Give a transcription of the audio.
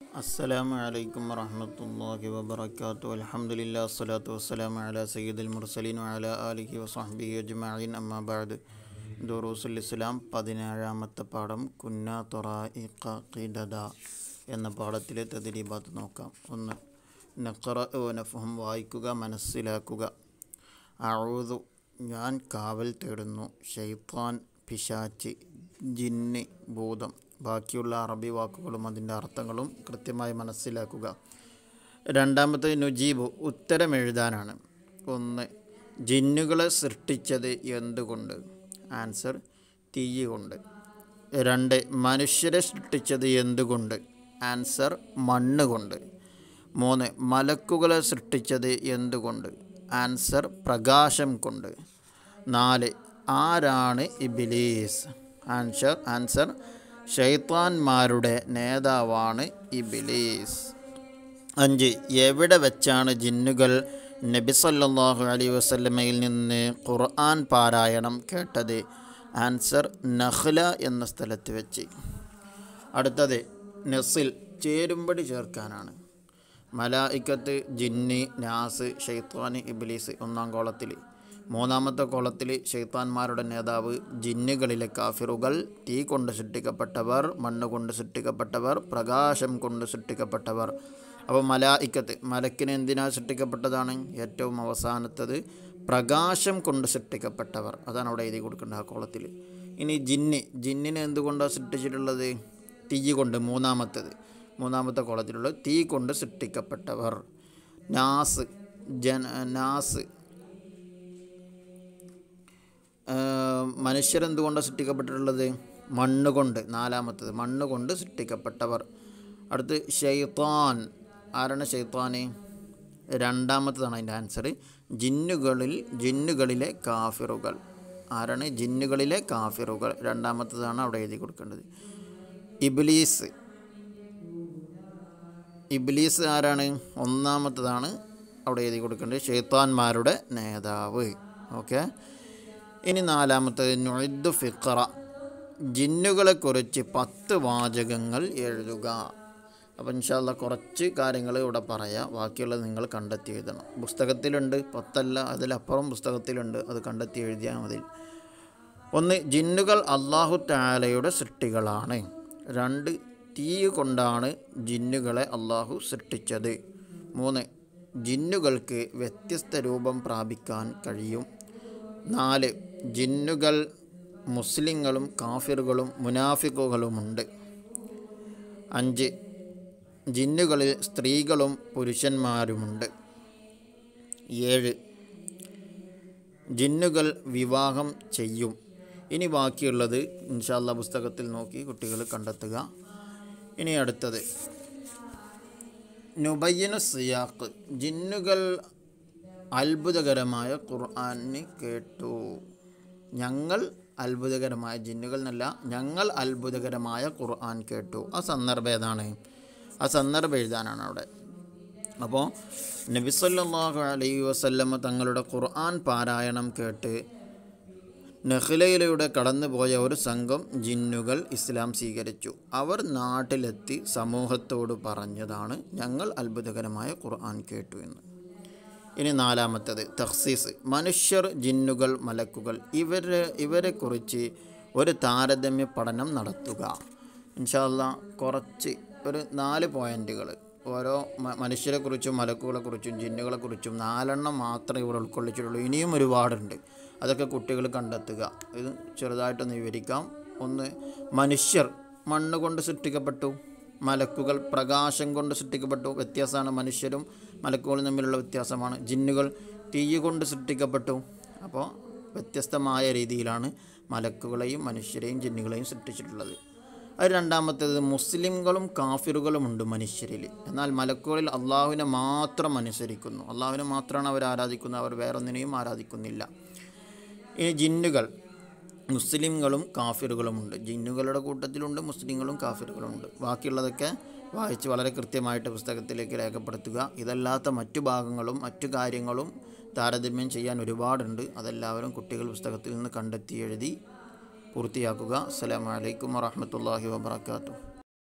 السلام عليكم ورحمة الله وبركاته الحمد لله الصلاة والسلام على سيد المرسلين وعلى آله وصحبه أجمعين أما بعد ദുറൂസുൽ ഇസ്ലാം പതിനേഴാമത്തെ പാഠം കുന്ന തൊറായിഖ ഖിദദ എന്ന പാഠത്തിലെ തദ്രീബാത്ത് നോക്കാം ഒന്ന് നഖറ നഫഹം വായിക്കുക മനസ്സിലാക്കുക അഴുതു ഞാൻ കാവൽ തേടുന്നു ഷെയ്ത്താൻ പിശാച്ച് ജിന്ന് ഭൂതം ബാക്കിയുള്ള അറബി വാക്കുകളും അതിൻ്റെ അർത്ഥങ്ങളും കൃത്യമായി മനസ്സിലാക്കുക രണ്ടാമത്തെ നുജീബ് ഉത്തരം എഴുതാനാണ് ഒന്ന് ജിന്നുകളെ സൃഷ്ടിച്ചത് എന്തുകൊണ്ട് ആൻസർ തീ കൊണ്ട് രണ്ട് മനുഷ്യരെ സൃഷ്ടിച്ചത് എന്തുകൊണ്ട് ആൻസർ മണ്ണ് കൊണ്ട് മൂന്ന് മലക്കുകളെ സൃഷ്ടിച്ചത് എന്തുകൊണ്ട് ആൻസർ പ്രകാശം കൊണ്ട് നാല് ആരാണ് ഇബിലീസ് ആൻസർ ആൻസർ ഷെയ്ത്താൻമാരുടെ നേതാവാണ് ഇബിലീസ് അഞ്ച് എവിടെ വെച്ചാണ് ജിന്നുകൾ നബി സല്ലല്ലാഹു അലൈഹി വസല്ലമയിൽ നിന്ന് ഖുർആൻ പാരായണം കേട്ടത് ആൻസർ നഖ്ല എന്ന സ്ഥലത്ത് വെച്ച് അടുത്തത് നസിൽ ചേരുമ്പടി ചേർക്കാനാണ് മലായിക്കത്ത് ജിന്നി നാസ് ഷെയ്ത്താന് ഇബ്ലീസ് ഒന്നാം കോളത്തിൽ മൂന്നാമത്തെ കോളത്തിൽ ഷെയ്ത്താന്മാരുടെ നേതാവ് ജിന്നുകളിലെ കാഫിറുകൾ തീ കൊണ്ട് സൃഷ്ടിക്കപ്പെട്ടവർ മണ്ണ് കൊണ്ട് സൃഷ്ടിക്കപ്പെട്ടവർ പ്രകാശം കൊണ്ട് സൃഷ്ടിക്കപ്പെട്ടവർ അപ്പോൾ മലായിക്കത്ത് മലക്കിന് എന്തിനാ സൃഷ്ടിക്കപ്പെട്ടതാണ് ഏറ്റവും അവസാനത്തത് പ്രകാശം കൊണ്ട് സൃഷ്ടിക്കപ്പെട്ടവർ അതാണ് അവിടെ എഴുതി കൊടുക്കേണ്ടത് ആ കോളത്തിൽ ഇനി ജിന്ന് ജിന്നിനെ എന്തുകൊണ്ടാണ് സൃഷ്ടിച്ചിട്ടുള്ളത് തീ കൊണ്ട് മൂന്നാമത്തത് മൂന്നാമത്തെ കോളത്തിലുള്ളത് തീ കൊണ്ട് സൃഷ്ടിക്കപ്പെട്ടവർ നാസ് ജന നാസ് മനുഷ്യരെന്തുകൊണ്ടാണ് സൃഷ്ടിക്കപ്പെട്ടിട്ടുള്ളത് മണ്ണ് കൊണ്ട് നാലാമത്തത് മണ്ണ് കൊണ്ട് സൃഷ്ടിക്കപ്പെട്ടവർ അടുത്ത് ഷെയ്ത്താൻ ആരാണ് ഷെയ്ത്താന് രണ്ടാമത്തതാണ് അതിൻ്റെ ആൻസർ ജിന്നുകളിൽ ജിന്നുകളിലെ കാഫിറുകൾ ആരാണ് ജിന്നുകളിലെ കാഫിറുകൾ രണ്ടാമത്തതാണ് അവിടെ എഴുതി കൊടുക്കേണ്ടത് ഇബ്ലീസ് ഇബ്ലീസ് ആരാണ് ഒന്നാമത്തതാണ് അവിടെ എഴുതി കൊടുക്കേണ്ടത് ഷെയ്ത്താൻമാരുടെ നേതാവ് ഓക്കെ ഇനി നാലാമത്തത് നൊയ്ദ് ഫിഖറ ജിന്നുകളെക്കുറിച്ച് പത്ത് വാചകങ്ങൾ എഴുതുക അപ്പം ഇൻഷാല്ല കുറച്ച് കാര്യങ്ങൾ ഇവിടെ പറയാം ബാക്കിയുള്ളത് നിങ്ങൾ കണ്ടെത്തി എഴുതണം പുസ്തകത്തിലുണ്ട് പത്തല്ല അതിലപ്പുറം പുസ്തകത്തിലുണ്ട് അത് കണ്ടെത്തി എഴുതിയാൽ മതി ഒന്ന് ജിന്നുകൾ അള്ളാഹു താലയുടെ സൃഷ്ടികളാണ് രണ്ട് തീ കൊണ്ടാണ് ജിന്നുകളെ അള്ളാഹു സൃഷ്ടിച്ചത് മൂന്ന് ജിന്നുകൾക്ക് വ്യത്യസ്ത രൂപം പ്രാപിക്കാൻ കഴിയും നാല് ജിന്നുകൾ മുസ്ലിങ്ങളും കാഫിറുകളും മുനാഫിക്കുകളുമുണ്ട് അഞ്ച് ജിന്നുകളിൽ സ്ത്രീകളും പുരുഷന്മാരുമുണ്ട് ഏഴ് ജിന്നുകൾ വിവാഹം ചെയ്യും ഇനി ബാക്കിയുള്ളത് ഇൻഷാല്ല പുസ്തകത്തിൽ നോക്കി കുട്ടികൾ കണ്ടെത്തുക ഇനി അടുത്തത് നുബയ്യനു സിയാഖ് ജിന്നുകൾ അത്ഭുതകരമായ ഖുർആാന് കേട്ടു ഞങ്ങൾ അത്ഭുതകരമായ ജിന്നുകൾ എന്നല്ല ഞങ്ങൾ അത്ഭുതകരമായ ഖുർആൻ കേട്ടു ആ സന്ദർഭം ഏതാണ് ആ സന്ദർഭം എഴുതാനാണ് അവിടെ അപ്പോൾ നബിസല്ലാഹു അലൈഹി വസല്ലമ്മ തങ്ങളുടെ ഖുർആൻ പാരായണം കേട്ട് നഹ്ലയിലൂടെ കടന്നുപോയ ഒരു സംഘം ജിന്നുകൾ ഇസ്ലാം സ്വീകരിച്ചു അവർ നാട്ടിലെത്തി സമൂഹത്തോട് പറഞ്ഞതാണ് ഞങ്ങൾ അത്ഭുതകരമായ ഖുർആൻ കേട്ടു എന്ന് ഇനി നാലാമത്തത് തഖ്സീസ് മനുഷ്യർ ജിന്നുകൾ മലക്കുകൾ ഇവരെ ഇവരെക്കുറിച്ച് ഒരു താരതമ്യ പഠനം നടത്തുക ഇൻഷാല്ല കുറച്ച് ഒരു നാല് പോയിന്റുകൾ ഓരോ മനുഷ്യരെക്കുറിച്ചും മലക്കുകളെക്കുറിച്ചും ജിന്നുകളെക്കുറിച്ചും നാലെണ്ണം മാത്രമേ ഇവിടെ ഉൾക്കൊള്ളിച്ചിട്ടുള്ളൂ ഇനിയും ഒരുപാടുണ്ട് അതൊക്കെ കുട്ടികൾ കണ്ടെത്തുക ഇത് ചെറുതായിട്ടൊന്ന് വിവരിക്കാം ഒന്ന് മനുഷ്യർ മണ്ണ് കൊണ്ട് സൃഷ്ടിക്കപ്പെട്ടു മലക്കുകൾ പ്രകാശം കൊണ്ട് സൃഷ്ടിക്കപ്പെട്ടു വ്യത്യാസമാണ് മനുഷ്യരും മലക്കുകളും തമ്മിലുള്ള വ്യത്യാസമാണ് ജിന്നുകൾ തീ കൊണ്ട് സൃഷ്ടിക്കപ്പെട്ടു അപ്പോൾ വ്യത്യസ്തമായ രീതിയിലാണ് മലക്കുകളെയും മനുഷ്യരെയും ജിന്നുകളെയും സൃഷ്ടിച്ചിട്ടുള്ളത് അത് രണ്ടാമത്തേത് മുസ്ലിംകളും കാഫിറുകളുമുണ്ട് മനുഷ്യരിൽ എന്നാൽ മലക്കുകളിൽ അള്ളാഹുവിനെ മാത്രം അനുസരിക്കുന്നു അള്ളാഹുവിനെ മാത്രമാണ് അവർ ആരാധിക്കുന്നത് അവർ വേറൊന്നിനെയും ആരാധിക്കുന്നില്ല ഇനി ജിന്നുകൾ മുസ്ലിങ്ങളും കാഫിറുകളുമുണ്ട് ജിന്നുകളുടെ കൂട്ടത്തിലുണ്ട് മുസ്ലിങ്ങളും കാഫിറുകളുമുണ്ട് ബാക്കിയുള്ളതൊക്കെ വായിച്ച് വളരെ കൃത്യമായിട്ട് പുസ്തകത്തിലേക്ക് രേഖപ്പെടുത്തുക ഇതല്ലാത്ത മറ്റു ഭാഗങ്ങളും മറ്റു കാര്യങ്ങളും താരതമ്യം ചെയ്യാൻ ഒരുപാടുണ്ട് അതെല്ലാവരും കുട്ടികൾ പുസ്തകത്തിൽ നിന്ന് കണ്ടെത്തി എഴുതി പൂർത്തിയാക്കുക അസ്സലാമലൈക്കും വറഹമത്തല്ലാഹി വാബർക്കാത്തു